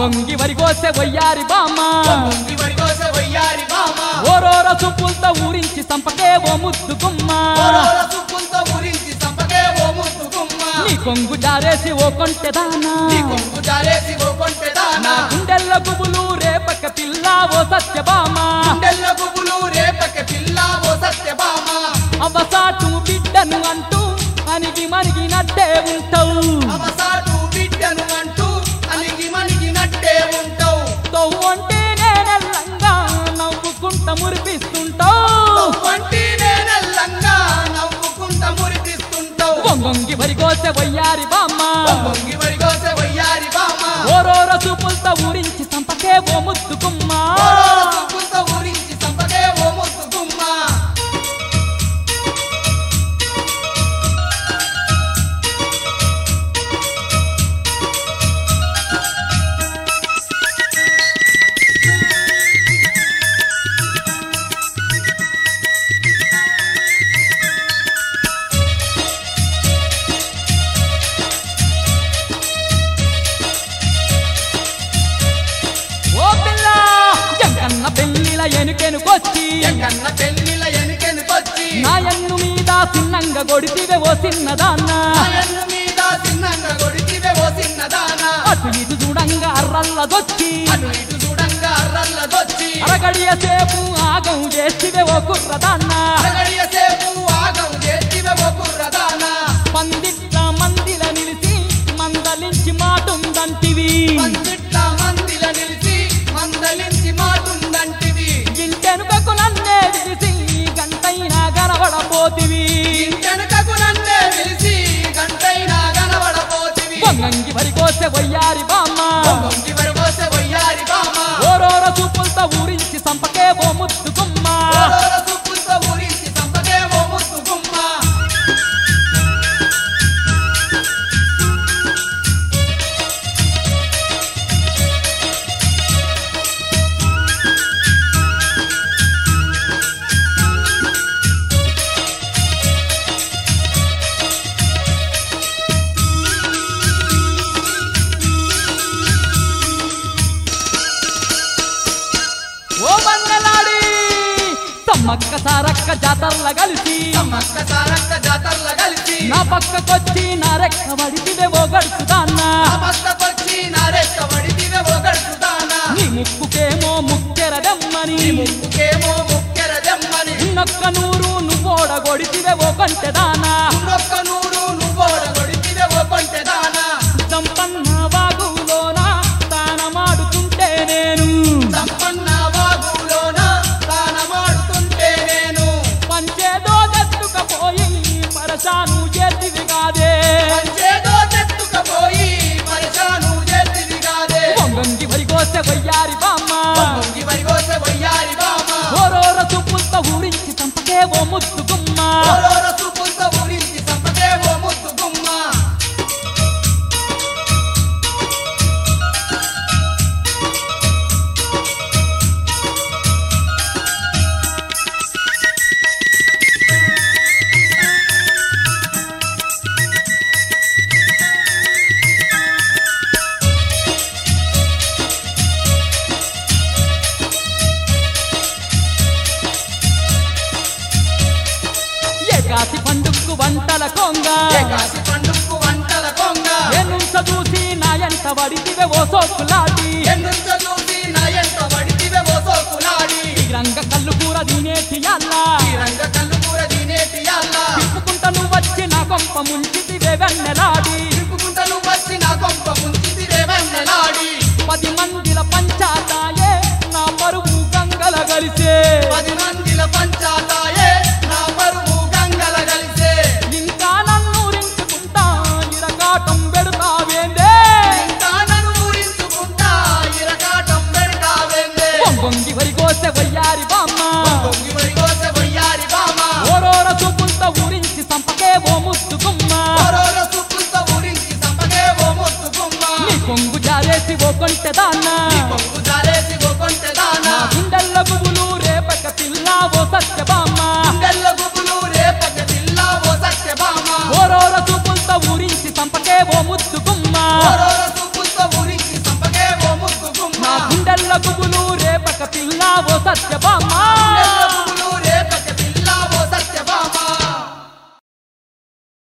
వంగొంగి వరిగోసే వయ్యారి బామ్మ వంగి వడిగోసే వయ్యారి బామ ఓరోర చూపులతో ఊరించి సంపకే ఓ ముద్దు గుమ్మ ఓరోల సుప్పులతో ఉరించి సంపకే ఓ ముద్దు గుమ్మ నీ కొంగు జారేసి ఓ కొంటెదానా నీ కొంగు జారేసి ఓ కొంటె నా దానా గుండెల్ల గుబులు రేపక పిల్ల ఓ సత్యభామ గుండెల్ల గుబులు రేపక పిల్ల ఓ సత్యభామ అవసాటు బిడ్డను అంటూ అనిగి మనిగినట్టే ఉంటావు అవసాటు బిడ్డను అంటూ అలిగి మనిగినట్టే ఉంటావు తవ్వు అంటే నేనెల్లంగా నవ్వుకుంట మురిపిస్తుంటావు వంటి నేనెల్లంగా నవ్వుకుంట మురిపిస్తుంటావు వంగొంగి వరిగోసే వయ్యారి బామ్మ వంగి వడిగోసే వయ్యారి బామ ఓరోర చూపులతో ఊరించి సంపకే ఓ ముద్దు గుమ్మ ఓరోల సుప్పులతో ఉరించి సంపకే ఓ ముద్దు గుమ్మ ఓ పిల్ల ఎంకన్న పెళ్లిల ఎనుకెనుకొచ్చి ఎంకన్న పెళ్లిల ఎనికెనుకొచ్చి నాయన్ను మీద సిన్నంగా కొడితివే ఓ చిన్నదాన్న ఆయన్ను మీద చిన్నంగా కొడితివే ఓ చిన్నదానా అటు ఇటు చూడంగా అర్రల్లదొచ్చి అటు ఇటు చూడంగా అర్రల్లదొచ్చి అరగడియ సేపు ఆగం చేసివే ఓ కుర్రదాన్న అరగడియ సేపు ఆగం చేతివే ఓ కుర్రదానా పందిట్ల మందిల నిలిచి మందలించి మాటుందంటివి పందిట్ల మందిల నిలిచి మందలించి మాటుందంటివి ఇంటెనుకకు నన్నే విడిసి గంటైనా కనబడపోతివి ఇంకెనకకు నన్నే పిలిచి గంటైనా కనబడపోతివి వంగంగి వరికోసే వయ్యారి బామ్మ వంగి వరబోసే వయ్యారి బామ ఓరోర చూపులతో ఊరించి సంపకే ఓ ముద్దు గుమ్మ ఓరోల సుప్పులతో ఊరించి సంపకే ఓ ముద్దు గుమ్మ ఓ బంగళాడి సమ్మక్క సారక్క జాతరల కలిసి సమ్మక్క సారక్క జాతరల కలిసి నా పక్కకొచ్చి నా రెక్క వడితివే ఓ గడుచుదాన్న ఆ పక్కకొచ్చి నారెక్క వడిదివే ఓ గడుచుదానా నీ ముక్కుకేమో ముక్కెరదమ్మని నీ ముక్కుకేమో ముక్కెర దెమ్మని నొక్క నూరు నువ్వోడ కొడితివే ఓ కంటెదానా ఉన్నొక్క నూరు నువ్వోడ కొడితివే ఓ కొంటెదానా సంపన్న వాగులోన తానమాడుతుంటే నేను సంపన్న బాగులోన తానమాడుతుంటే నేను పంచేదో దత్తుకపోయి పరశాను చేతివి కాదే పంచేదో తెత్తుకపోయి పరిశాను చేతివి కాదే వంగంగి వరికోసే వయ్యారి బామ్మ వంగి వరిగోసె వయ్యారి బామ ఓరోర చూపులతో ఊరించి సంపకే ఓ ముద్దు గుమ్మ ఓరోర చూపులతో ఊరించి సంపకే ఓ ముద్దు గుమ్మ ఏకాసి పండుగకు వంటల కొంగ ఏకాసి పండుగకు వంటల కొంగ ఎన్నుంచ చూసి నా ఎంట వడితివే ఓ సోకులాడి ఎన్నుంచ చూసి నా ఎంట వడితివే ఓ సోకులాడి రంగ కళ్ళు కూర తినేటి అల్లా ఈ రంగ కళ్ళు కూర తినేటి అల్లా తిప్పుకుంట నువ్వు వచ్చి నా కొంప ముంచితివే వెన్నెలాడి తిప్పుకుంటను వచ్చి నా కొంప ముంచితివే వెన్నెలాడి పది మందిల పంచాతాయే నా పరువు గంగల కలిసే పది మందిల పంచాతాయే నా పరువు గంగల కలిసే ఇంకా నన్ను రించుకుంటా ఇరకాటం పెడతావేందే ఇంకా నన్ను ఊరించుకుంటా ఇరకాటం పెడతావేందే వంగొంగి వరికోసే వయ్యారి బామ్మ పొంగి వరిగోసె వయ్యారి బామ ఓరోర చూపులతో ఊరించి సంపకే ఓ ముద్దు గుమ్మ ఓరోర సుప్పులతో ఊరించి సంపకే ఓ ముద్దు గుమ్మ నీ కొంగు జారేసి ఓ కొంటెదాన్న నీ పొంగు జారేసి ఓ కొంటెదానా గుండెల్ల గుబులు రేపక పిల్ల ఓ సత్యబామ్మ గుండెల్ల గుబులు రేపక జిల్లా ఓ సత్యభామ ఓరోర చూపులతో ఊరించి సంపకే ఓ ముద్దు గుమ్మ ఓరోర సుప్పులతో ఊరించి సంపకే ఓ ముద్దు గుబులు రేపక పిల్ల ఓ సత్యభామ